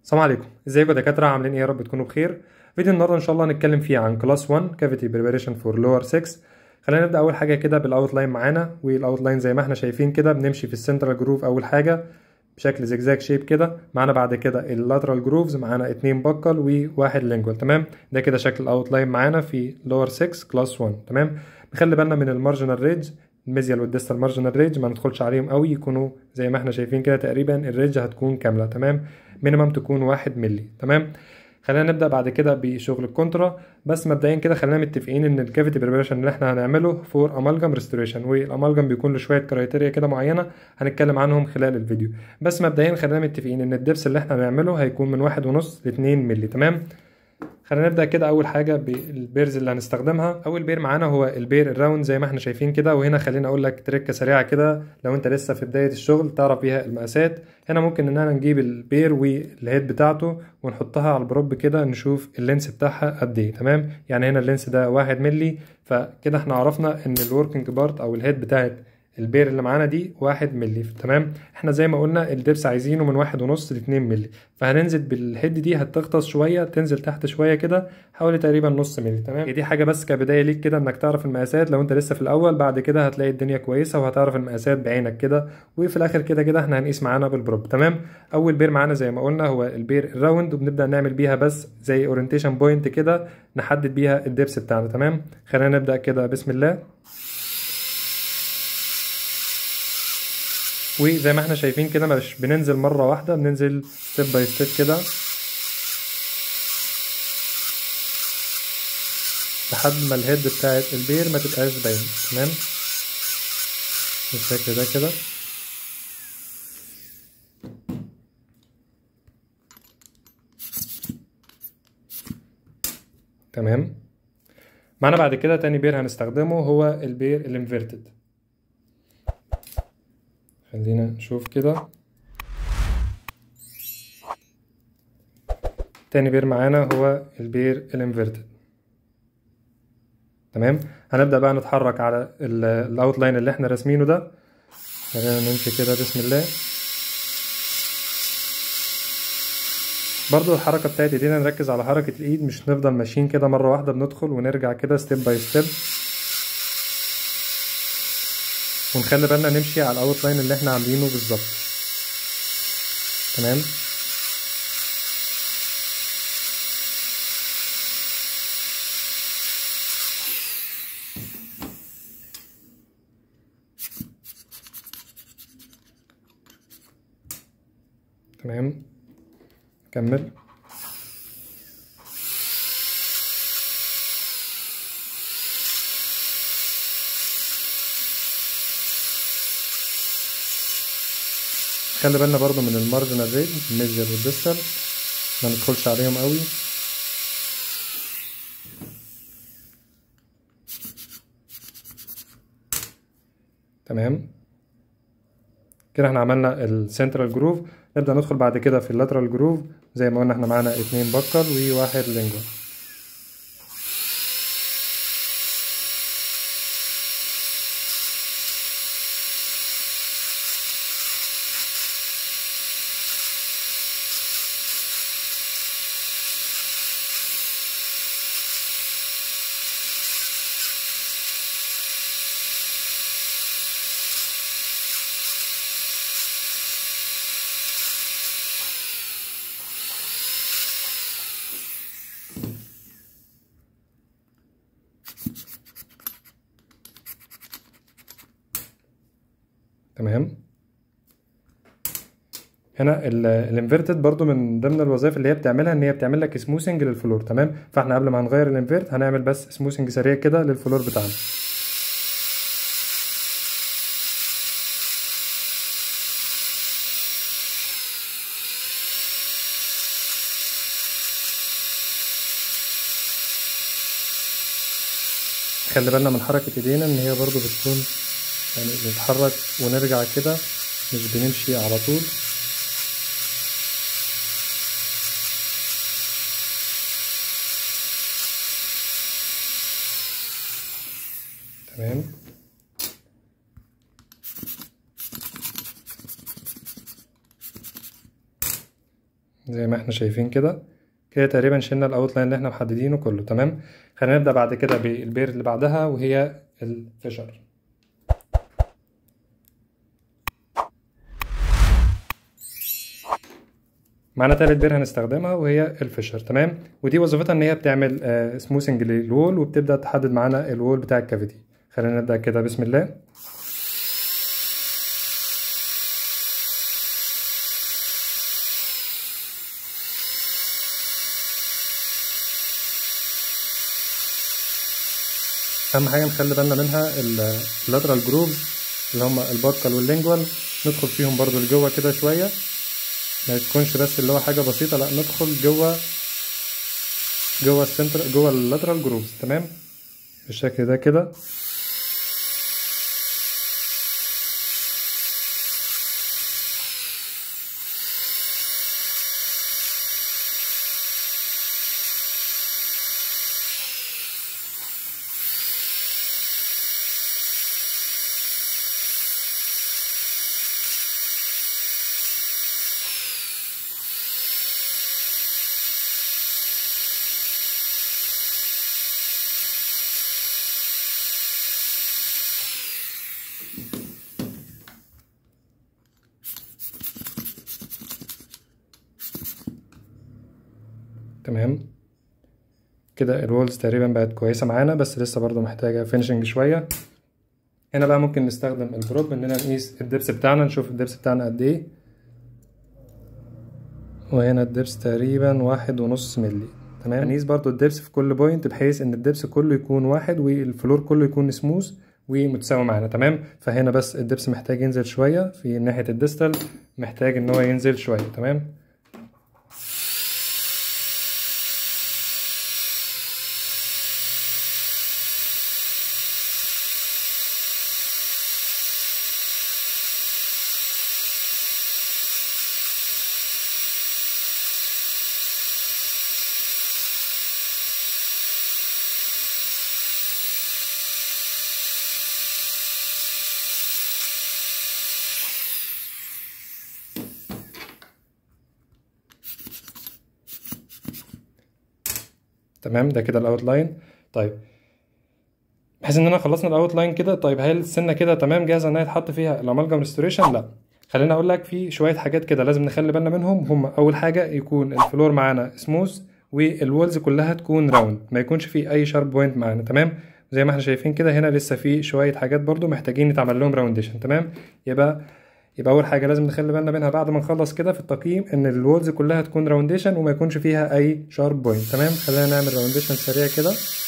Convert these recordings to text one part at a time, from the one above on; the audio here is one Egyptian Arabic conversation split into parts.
السلام عليكم ازيكم يا دكاتره عاملين ايه يا رب تكونوا بخير فيديو النهارده ان شاء الله هنتكلم فيه عن كلاس 1 كافيتي بريباريشن فور لور 6 خلينا نبدا اول حاجه كده بالاوتلاين معانا والاوتلاين زي ما احنا شايفين كده بنمشي في السنترال جروف اول حاجه بشكل زجزاج شيب كده معانا بعد كده اللاترال جروفز معانا اتنين بكل وواحد لينجوال تمام ده كده شكل الاوتلاين معانا في لور 6 كلاس 1 تمام نخلي بالنا من المارجنال ريدج الميزيال والديستال مارجنال ريدج ما ندخلش عليهم قوي يكونوا زي ما احنا شايفين كده تقريبا الريدج هتكون كامله تمام مينيمم تكون واحد ملي تمام خلينا نبدا بعد كده بشغل الكونترا بس مبدئيا كده خلينا متفقين ان الكافيتي بريبريشن اللي احنا هنعمله فور امالجم ريستوريشن والامالجم بيكون له شويه كرايتيريا كده معينه هنتكلم عنهم خلال الفيديو بس مبدئيا خلينا متفقين ان الدبس اللي احنا هنعمله هيكون من واحد ونص لاتنين ملي تمام خلينا نبدا كده اول حاجه بالبيرز اللي هنستخدمها اول بير معانا هو البير الراوند زي ما احنا شايفين كده وهنا خلينا اقول لك تركه سريعه كده لو انت لسه في بدايه الشغل تعرف بيها المقاسات هنا ممكن ان احنا نجيب البير والهيد بتاعته ونحطها على البروب كده نشوف اللينس بتاعها قد ايه تمام يعني هنا اللينس ده واحد ملي فكده احنا عرفنا ان الوركينج بارت او الهيد بتاعت البير اللي معانا دي واحد ملي تمام احنا زي ما قلنا الدبس عايزينه من واحد ونص لاتنين ملي فهننزل بالهيد دي هتغطس شويه تنزل تحت شويه كده حوالي تقريبا نص ملي تمام دي حاجه بس كبدايه ليك كده انك تعرف المقاسات لو انت لسه في الاول بعد كده هتلاقي الدنيا كويسه وهتعرف المقاسات بعينك كده وفي الاخر كده كده احنا هنقيس معانا بالبروب تمام اول بير معانا زي ما قلنا هو البير الراوند وبنبدا نعمل بيها بس زي اورينتيشن بوينت كده نحدد بيها الدبس بتاعنا تمام خلينا نبدا كده بسم الله وزي ما احنا شايفين كده مش بننزل مرة واحدة بننزل ستيب باي ستيب كده لحد ما الهيد بتاعت البير ما تبقاش باينة تمام بالشكل ده كده تمام معانا بعد كده تاني بير هنستخدمه هو البير الانفيرتد خلينا نشوف كده تاني بير معانا هو البير الانفيرتد تمام هنبدأ بقى نتحرك على الاوتلاين اللي احنا راسمينه ده خلينا نمشي كده بسم الله برضو الحركة بتاعت ايدينا نركز على حركة الايد مش نفضل ماشيين كده مرة واحدة بندخل ونرجع كده ستيب باي ستيب ونخلي بالنا نمشي على الاوت لاين اللي احنا عاملينه بالظبط تمام تمام كمل خلي بالنا برضو من المارجنال ريت الميزيال والديستال ما ندخلش عليهم قوي تمام كده احنا عملنا السنترال جروف نبدأ ندخل بعد كده في اللاترال جروف زي ما قلنا احنا معانا اتنين بكر وواحد لينجوال تمام هنا الانفيرتد برضو من ضمن الوظائف اللي هي بتعملها ان هي بتعمل لك سموثنج للفلور تمام فاحنا قبل ما هنغير الانفيرت هنعمل بس سموثنج سريع كده للفلور بتاعنا خلي بالنا من حركة ايدينا ان هي برضو بتكون يعني بنتحرك ونرجع كده مش بنمشي على طول تمام زي ما احنا شايفين كده كده تقريبا شلنا الاوتلاين اللي احنا محددينه كله تمام خلينا نبدا بعد كده بالبير اللي بعدها وهي الفيشر معانا تالت بير هنستخدمها وهي الفيشر تمام ودي وظيفتها ان هي بتعمل آه سموثنج للوول وبتبدا تحدد معانا الوول بتاع الكافيتي خلينا نبدا كده بسم الله اهم حاجه نخلي بالنا منها اللاترال جروفز اللي هم الباكل واللينجوال ندخل فيهم برضو لجوه كده شويه ما تكونش بس اللي هو حاجه بسيطه لا ندخل جوه جوه السنتر جوه اللاترال جروفز تمام بالشكل ده كده تمام كده الوولز تقريبا بقت كويسة معانا بس لسه برضو محتاجة فينشنج شوية هنا بقى ممكن نستخدم البروب اننا نقيس الدبس بتاعنا نشوف الدبس بتاعنا قد ايه وهنا الدبس تقريبا واحد ونص ملي تمام نقيس برضو الدبس في كل بوينت بحيث ان الدبس كله يكون واحد والفلور كله يكون سموث ومتساوي معانا تمام فهنا بس الدبس محتاج ينزل شوية في ناحية الديستال محتاج ان هو ينزل شوية تمام تمام ده كده الاوتلاين طيب بحيث اننا خلصنا الاوتلاين كده طيب هل السنه كده تمام جاهزه انها يتحط فيها الامالجم ريستوريشن لا خليني اقول لك في شويه حاجات كده لازم نخلي بالنا منهم هم اول حاجه يكون الفلور معانا سموث والوولز كلها تكون راوند ما يكونش في اي شارب بوينت معانا تمام زي ما احنا شايفين كده هنا لسه في شويه حاجات برضو محتاجين يتعمل لهم راونديشن تمام يبقى يبقى اول حاجه لازم نخلي بالنا منها بعد ما نخلص كده في التقييم ان الوولز كلها تكون راونديشن وما يكونش فيها اي شارب بوينت تمام خلينا نعمل راونديشن سريع كده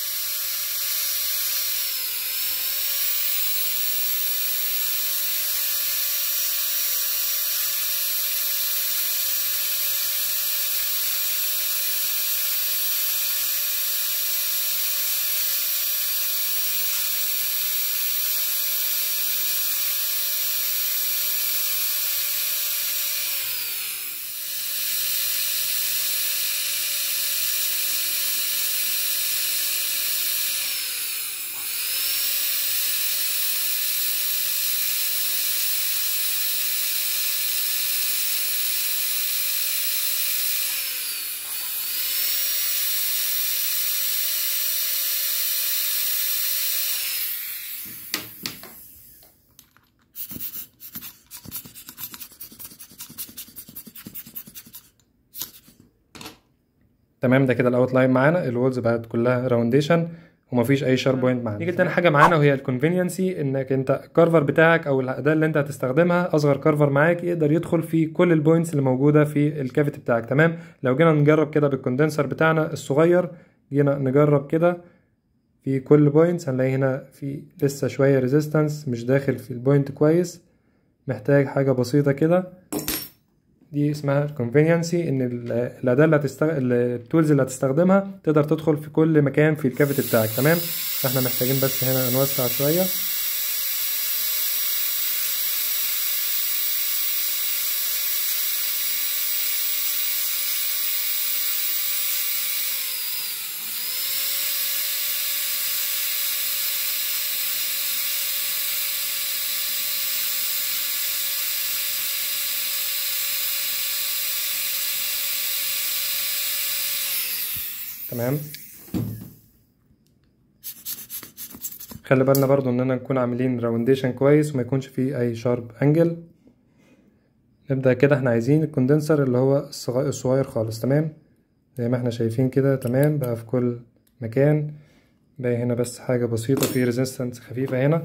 تمام ده كده الاوت لاين معانا الوولز بقت كلها راونديشن ومفيش اي شارب بوينت معانا نيجي تاني حاجه معانا وهي الكونفينينسي انك انت الكارفر بتاعك او الاداه اللي انت هتستخدمها اصغر كارفر معاك يقدر يدخل في كل البوينتس اللي موجوده في الكافيتي بتاعك تمام لو جينا نجرب كده بالكوندنسر بتاعنا الصغير جينا نجرب كده في كل بوينتس هنلاقي هنا في لسه شويه ريزيستنس مش داخل في البوينت كويس محتاج حاجه بسيطه كده دي اسمها الكونفينينسي ان الاداه اللي هتستغ... التولز اللي هتستخدمها تقدر تدخل في كل مكان في الكافيتي بتاعك تمام احنا محتاجين بس هنا نوسع شويه تمام خلي بالنا برضو اننا نكون عاملين راونديشن كويس وما يكونش فيه اي شارب انجل نبدأ كده احنا عايزين الكوندنسر اللي هو الصغير خالص تمام زي ما احنا شايفين كده تمام بقى في كل مكان باقي هنا بس حاجة بسيطة في ريزيستنس خفيفة هنا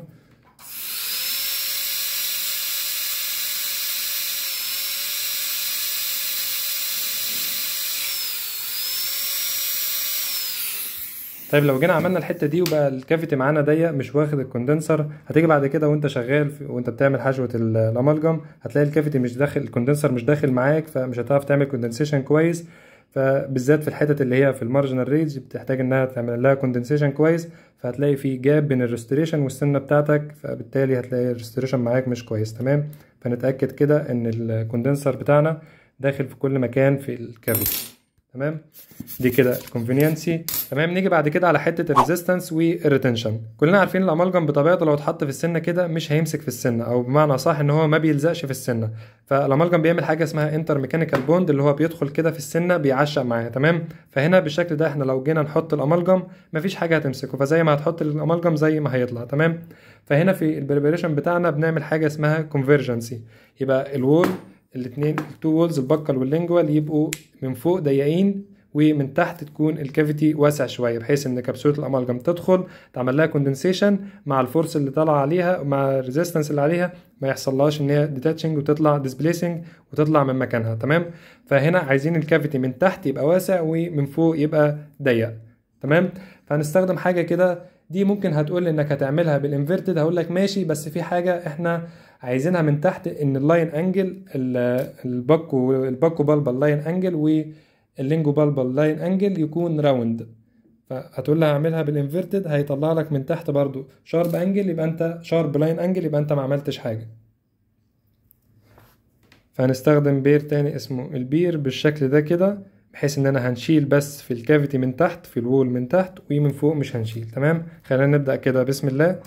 طيب لو جينا عملنا الحته دي وبقى الكافيتي معانا ضيق مش واخد الكوندنسر هتيجي بعد كده وانت شغال وانت بتعمل حشوه الامالجم هتلاقي الكافيتي مش داخل الكوندنسر مش داخل معاك فمش هتعرف تعمل كوندنسيشن كويس فبالذات في الحتت اللي هي في المارجنال ريج بتحتاج انها تعمل لها كوندنسيشن كويس فهتلاقي في جاب بين الريستوريشن والسنه بتاعتك فبالتالي هتلاقي الريستوريشن معاك مش كويس تمام فنتاكد كده ان الكوندنسر بتاعنا داخل في كل مكان في الكافيتي تمام دي كده الكونفينينسي تمام نيجي بعد كده على حته الريزيستنس والريتنشن كلنا عارفين الامالجم بطبيعته لو اتحط في السنه كده مش هيمسك في السنه او بمعنى صح ان هو ما بيلزقش في السنه فالامالجم بيعمل حاجه اسمها انتر ميكانيكال بوند اللي هو بيدخل كده في السنه بيعشق معاها تمام فهنا بالشكل ده احنا لو جينا نحط الامالجم مفيش حاجه هتمسكه فزي ما هتحط الامالجم زي ما هيطلع تمام فهنا في البريبريشن بتاعنا بنعمل حاجه اسمها كونفرجنسي يبقى الوول الاثنين التو وولز البكل واللينجوال يبقوا من فوق ضيقين ومن تحت تكون الكافيتي واسع شويه بحيث ان كبسوله الامالجم تدخل تعمل لها كوندنسيشن مع الفورس اللي طالعه عليها مع الريزيستنس اللي عليها ما يحصلهاش ان هي ديتاتشنج وتطلع ديسبليسنج وتطلع من مكانها تمام فهنا عايزين الكافيتي من تحت يبقى واسع ومن فوق يبقى ضيق تمام فهنستخدم حاجه كده دي ممكن هتقول انك هتعملها بالانفيرتد هقول لك ماشي بس في حاجه احنا عايزينها من تحت ان اللاين انجل الباكو الباكو بالبا اللاين انجل واللينجو بالبا اللاين انجل يكون راوند فهتقول لها اعملها بالانفيرتد هيطلع لك من تحت برضو شارب انجل يبقى انت شارب لاين انجل يبقى انت ما عملتش حاجه فهنستخدم بير تاني اسمه البير بالشكل ده كده بحيث اننا هنشيل بس في الكافيتي من تحت في الوول من تحت ومن فوق مش هنشيل تمام خلينا نبدأ كده بسم الله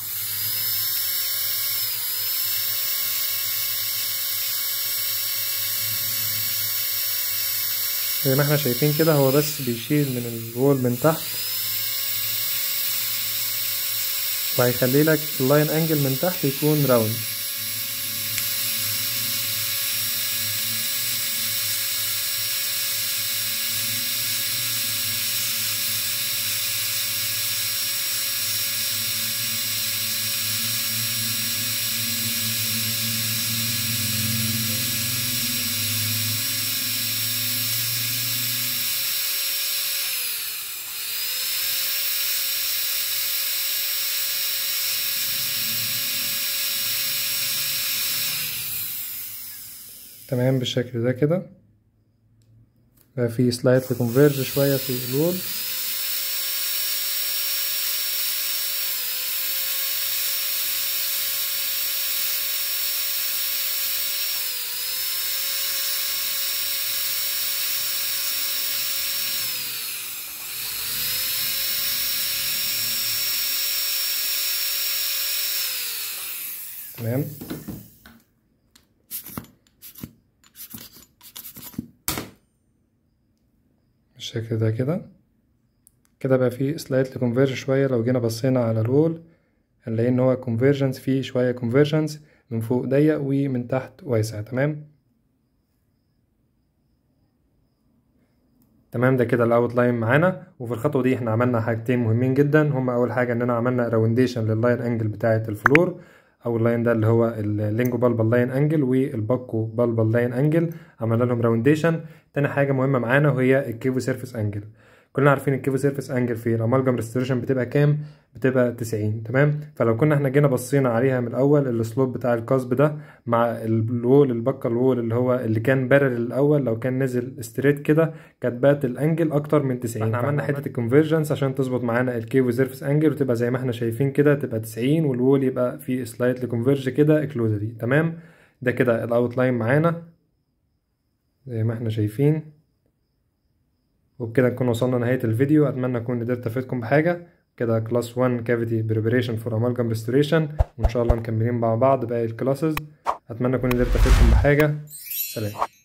زي ما احنا شايفين كده هو بس بيشيل من الوول من تحت وهيخلي لك اللاين انجل من تحت يكون راوند تمام بالشكل ده كده بقى في سلايت كونفيرج شوية في الوول تمام بالشكل ده كده كده بقى فيه سلايت كونفيرج شوية لو جينا بصينا على الوول هنلاقي ان هو كونفيرجنس فيه شوية كونفيرجنس من فوق ضيق ومن تحت واسع تمام تمام ده كده الاوت لاين معانا وفي الخطوه دي احنا عملنا حاجتين مهمين جدا هما اول حاجه اننا عملنا راونديشن لللاين انجل بتاعه الفلور او اللاين ده اللي هو اللينجو بالبال لاين انجل والباكو بالبال لاين انجل عملنا لهم راونديشن تاني حاجه مهمه معانا وهي الكيفو سيرفيس انجل كلنا عارفين الكيفو سيرفيس انجل في الامالجم ريستوريشن بتبقى كام بتبقى 90 تمام فلو كنا احنا جينا بصينا عليها من الاول السلوب بتاع القصب ده مع الوول البكه الوول اللي هو اللي كان بارل الاول لو كان نزل ستريت كده كانت بقت الانجل اكتر من 90 احنا عملنا حته الكونفرجنس عشان تظبط معانا الكيفو سيرفيس انجل وتبقى زي ما احنا شايفين كده تبقى 90 والوول يبقى في سلايتلي كونفرج كده اكلوزري تمام ده كده الاوت لاين معانا زي ما احنا شايفين وبكده نكون وصلنا نهاية الفيديو أتمنى أكون قدرت أفيدكم بحاجة كده كلاس 1 كافيتي بريبريشن فور أمالجم ريستوريشن وإن شاء الله مكملين مع بعض باقي الكلاسز أتمنى أكون قدرت أفيدكم بحاجة سلام